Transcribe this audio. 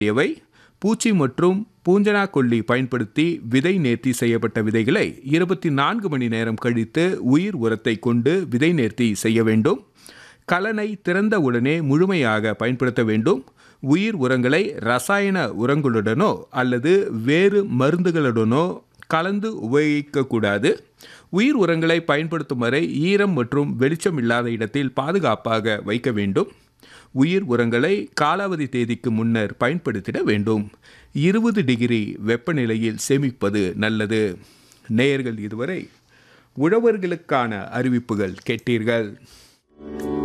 இவை பூச்சி மற்றும் பூஞ்சனா கொல்லி பயன்படுத்தி விதை நேர்த்தி செய்யப்பட்ட விதைகளை இருபத்தி நான்கு மணி நேரம் கழித்து உயிர் உரத்தை கொண்டு விதை நேர்த்தி செய்ய வேண்டும் கலனை திறந்த உடனே முழுமையாக பயன்படுத்த வேண்டும் உயிர் உரங்களை ரசாயன உரங்களுடனோ அல்லது வேறு மருந்துகளுடனோ கலந்து உபயோகிக்கக்கூடாது உயிர் உரங்களை பயன்படுத்தும் வரை ஈரம் மற்றும் வெளிச்சம் இல்லாத இடத்தில் பாதுகாப்பாக வைக்க வேண்டும் உயிர் உரங்களை காலாவதி தேதிக்கு முன்னர் பயன்படுத்திட வேண்டும் இருபது டிகிரி வெப்பநிலையில் சேமிப்பது நல்லது நேயர்கள் இதுவரை உழவர்களுக்கான அறிவிப்புகள் கேட்டீர்கள்